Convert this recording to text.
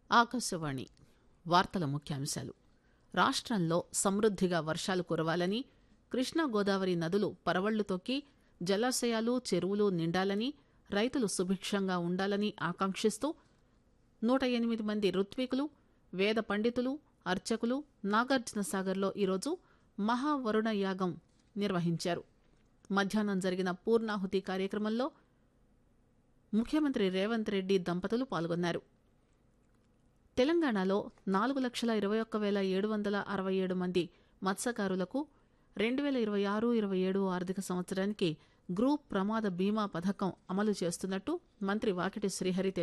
ఆకాశవాణి వార్తల ముఖ్యాంశాలు రాష్టంలో సమృద్దిగా వర్షాలు కురవాలని కృష్ణా గోదావరి నదులు పరవళ్లు తొక్కి జలాశయాలు చెరువులు నిండాలని రైతులు సుభిక్షంగా ఉండాలని ఆకాంక్షిస్తూ నూట ఎనిమిది మంది ఋత్వికులు వేద పండితులు అర్చకులు నాగార్జున సాగర్లో ఈరోజు మహావరుణ యాగం నిర్వహించారు మధ్యాహ్నం జరిగిన పూర్ణాహుతి కార్యక్రమంలో ముఖ్యమంత్రి రేవంత్ రెడ్డి దంపతులు పాల్గొన్నారు తెలంగాణలో నాలుగు లక్షల ఇరవై ఒక్క వేల ఏడు వందల అరవై ఏడు మంది మత్స్యకారులకు రెండు వేల ఇరవై ఆరు ఇరవై ఏడు ఆర్థిక సంవత్సరానికి గ్రూప్ ప్రమాద బీమా పథకం అమలు చేస్తున్నట్టు మంత్రి వాకిటి శ్రీహరి